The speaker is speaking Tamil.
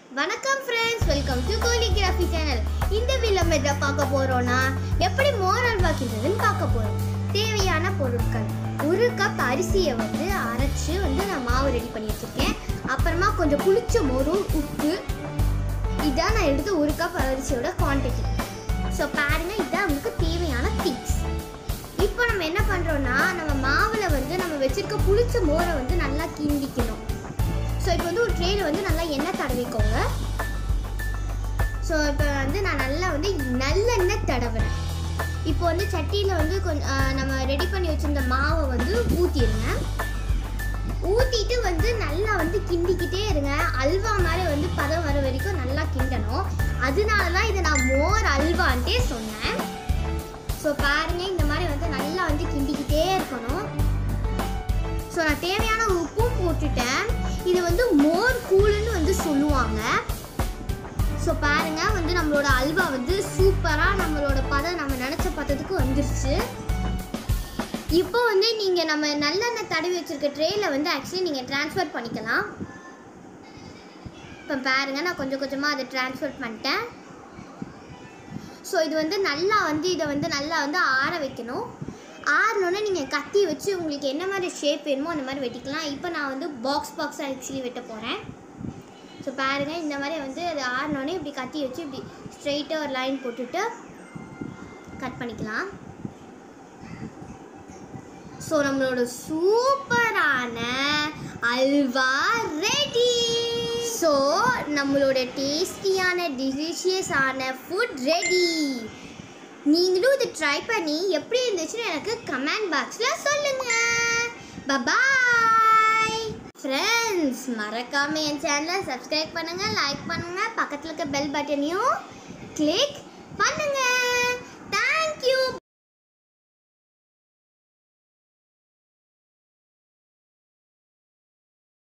வணக்கம் friends welcome to Koligraphy channel இந்த வீடியோவில் எதை பார்க்க போகிறோன்னா எப்படி மோர் அல்வா கிண்டுறதுன்னு பார்க்க போகிறோம் தேவையான பொருட்கள் ஒரு கப் அரிசியை வந்து அரைச்சி வந்து நான் மாவு ரெடி பண்ணி வச்சுருக்கேன் அப்புறமா கொஞ்சம் புளிச்ச மோரும் உப்பு இதான் நான் எடுத்து ஒரு கப் அரிசியோட குவான்டிட்டி ஸோ பாருங்க இதான் உங்களுக்கு தேவையான திங்ஸ் இப்போ நம்ம என்ன பண்ணுறோன்னா நம்ம மாவில் வந்து நம்ம வச்சிருக்க புளிச்ச மோரை வந்து நல்லா கிண்டிக்கணும் ஸோ இப்போ வந்து ஒரு ட்ரேயில் வந்து நல்லா எண்ணெய் தடவிக்கோங்க ஸோ இப்போ வந்து நான் நல்லா வந்து நல்லெண்ணெய் தடவுறேன் இப்போ வந்து சட்டியில் வந்து கொஞ்சம் நம்ம ரெடி பண்ணி வச்சிருந்த மாவை வந்து ஊற்றிடுங்க ஊற்றிட்டு வந்து நல்லா வந்து கிண்டிக்கிட்டே இருங்க அல்வா மாதிரி வந்து பதம் வர வரைக்கும் நல்லா கிண்டணும் அதனால தான் இதை நான் மோர் அல்வான்ட்டே சொன்னேன் ஸோ பாருங்க இந்த மாதிரி வந்து நல்லா வந்து கிண்டிக்கிட்டே இருக்கணும் ஸோ நான் தேவையான உப்பும் போட்டுட்டேன் இது வந்து மோர் கூழுன்னு வந்து சொல்லுவாங்க ஸோ பாருங்க வந்து நம்மளோட அல்வா வந்து சூப்பராக நம்மளோட பதம் நம்ம நினச்ச பதத்துக்கு வந்துருச்சு இப்போ வந்து நீங்கள் நம்ம நல்லெண்ணெய் தடவி வச்சிருக்க ட்ரேயில் வந்து ஆக்சுவலி நீங்கள் ட்ரான்ஸ்ஃபர் பண்ணிக்கலாம் இப்போ பாருங்க நான் கொஞ்சம் கொஞ்சமாக அதை ட்ரான்ஸ்ஃபர் பண்ணிட்டேன் ஸோ இது வந்து நல்லா வந்து இதை வந்து நல்லா வந்து ஆற வைக்கணும் ஆறினோடனே நீங்கள் கத்தி வச்சு உங்களுக்கு என்ன மாதிரி ஷேப் வேணுமோ அந்த மாதிரி வெட்டிக்கலாம் இப்போ நான் வந்து பாக்ஸ் பாக்ஸாக ஆக்சுவலி வெட்ட போகிறேன் ஸோ பாருங்கள் இந்த மாதிரி வந்து அது ஆறினோடனே இப்படி கத்தி வச்சு இப்படி ஸ்ட்ரெயிட்டாக ஒரு லைன் போட்டுட்டு கட் பண்ணிக்கலாம் ஸோ நம்மளோட சூப்பரான அல்வா ரெடி ஸோ நம்மளோட டேஸ்டியான டெலிஷியஸான ஃபுட் ரெடி நீங்களும் இதை ட்ரை பண்ணி எப்படி இருந்துச்சுன்னு எனக்கு கமெண்ட் பாக்ஸில் சொல்லுங்கள் பபாய் ஃப்ரெண்ட்ஸ் மறக்காம என் சேனலை சப்ஸ்கிரைப் பண்ணுங்கள் லைக் பண்ணுங்கள் பக்கத்தில் இருக்க பெல் பட்டனையும் கிளிக் பண்ணுங்கள்